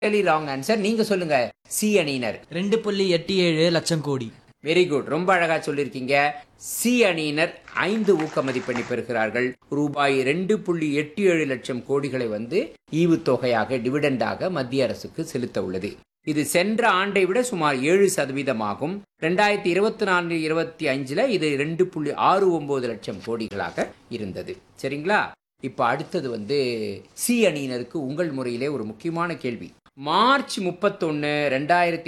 wrong answer நீங்க சொல்லுங்க C அணியினர் ரெண்டு புள்ளி எட்டு ஏழு லட்சம் கோடி வெரி குட் ரொம்ப அழகா சொல்லியிருக்கீங்க சி அணியினர் ஐந்து ஊக்க மதிப்பெண்ணை பெறுகிறார்கள் ரூபாய் ரெண்டு புள்ளி எட்டு ஏழு லட்சம் கோடிகளை வந்து ஈவுத்தொகையாக டிவிடெண்டாக மத்திய அரசுக்கு செலுத்த உள்ளது இது சென்ற ஆண்டை விட சுமார் ஏழு சதவீதமாகும் ரெண்டாயிரத்தி இருபத்தி நான்கு இருபத்தி அஞ்சுல இது ரெண்டு புள்ளி ஆறு ஒன்பது லட்சம் கோடிகளாக இருந்தது சரிங்களா இப்ப அடுத்தது வந்து சி அணியினருக்கு உங்கள் முறையிலே ஒரு முக்கியமான கேள்வி மார்ச் முப்பத்தொன்னு ரெண்டாயிரத்தி